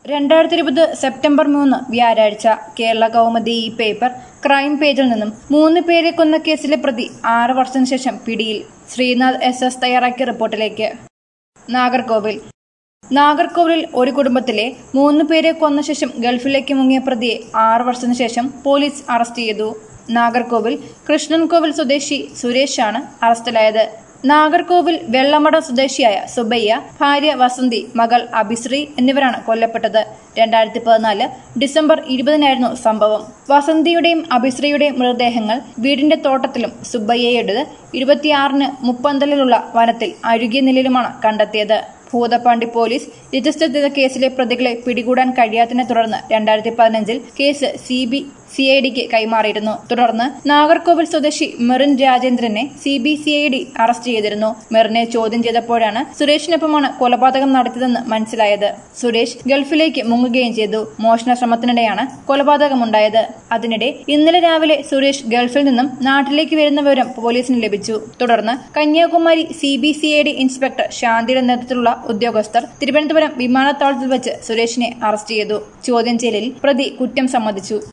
രണ്ടായിരത്തി ഇരുപത് സെപ്റ്റംബർ മൂന്ന് വ്യാഴാഴ്ച കേരള കൗമുദി ഈ പേപ്പർ ക്രൈം പേജിൽ നിന്നും മൂന്ന് പേരെ കൊന്ന കേസിലെ പ്രതി ആറ് വർഷത്തിനു ശേഷം പിടിയിൽ ശ്രീനാഥ് എസ് എസ് തയ്യാറാക്കിയ റിപ്പോർട്ടിലേക്ക് നാഗർകോവിൽ നാഗർകോവിലിൽ ഒരു കുടുംബത്തിലെ മൂന്ന് പേരെ കൊന്ന ശേഷം ഗൾഫിലേക്ക് മുങ്ങിയ പ്രതിയെ ആറ് വർഷത്തിനു ശേഷം പോലീസ് അറസ്റ്റ് ചെയ്തു നാഗർകോവിൽ കൃഷ്ണൻകോവിൽ സ്വദേശി സുരേഷാണ് അറസ്റ്റിലായത് നാഗർകോവിൽ വെള്ളമടം സ്വദേശിയായ സുബയ്യ ഭാര്യ വസന്തി മകൾ അഭിശ്രീ എന്നിവരാണ് കൊല്ലപ്പെട്ടത് രണ്ടായിരത്തി പതിനാല് ഡിസംബർ ഇരുപതിനായിരുന്നു സംഭവം വസന്തിയുടെയും അഭിശ്രീയുടെയും മൃതദേഹങ്ങൾ വീടിന്റെ തോട്ടത്തിലും സുബയ്യയുടേത് ഇരുപത്തിയാറിന് മുപ്പന്തലിലുള്ള വനത്തിൽ അഴുകിയ നിലയിലുമാണ് കണ്ടെത്തിയത് ഭൂതപ്പാണ്ടി പോലീസ് രജിസ്റ്റർ ചെയ്ത കേസിലെ പ്രതികളെ പിടികൂടാൻ കഴിയാത്തതിനെ തുടർന്ന് രണ്ടായിരത്തി പതിനഞ്ചിൽ case C B C I ഡിക്ക് കൈമാറിയിരുന്നു തുടർന്ന് നാഗർകോവിൽ സ്വദേശി മെറിൻ രാജേന്ദ്രനെ C B C I D arrest ചെയ്തിരുന്നു മെറിനെ ചോദ്യം ചെയ്തപ്പോഴാണ് സുരേഷിനൊപ്പമാണ് കൊലപാതകം നടത്തിയതെന്ന് മനസ്സിലായത് സുരേഷ് ഗൾഫിലേക്ക് മുങ്ങുകയും ചെയ്തു മോഷണ ശ്രമത്തിനിടെയാണ് കൊലപാതകമുണ്ടായത് അതിനിടെ ഇന്നലെ രാവിലെ സുരേഷ് ഗൾഫിൽ നിന്നും നാട്ടിലേക്ക് വരുന്ന വിവരം പോലീസിന് ലഭിച്ചു തുടർന്ന് Kanyakumari C B C I D inspector ശാന്തിയുടെ നേതൃത്വത്തിലുള്ള ഉദ്യോഗസ്ഥർ തിരുവനന്തപുരം വിമാനത്താവളത്തിൽ വെച്ച് സുരേഷിനെ അറസ്റ്റ് ചെയ്തു ചോദ്യം ചെയ്യലിൽ പ്രതി കുറ്റം സമ്മതിച്ചു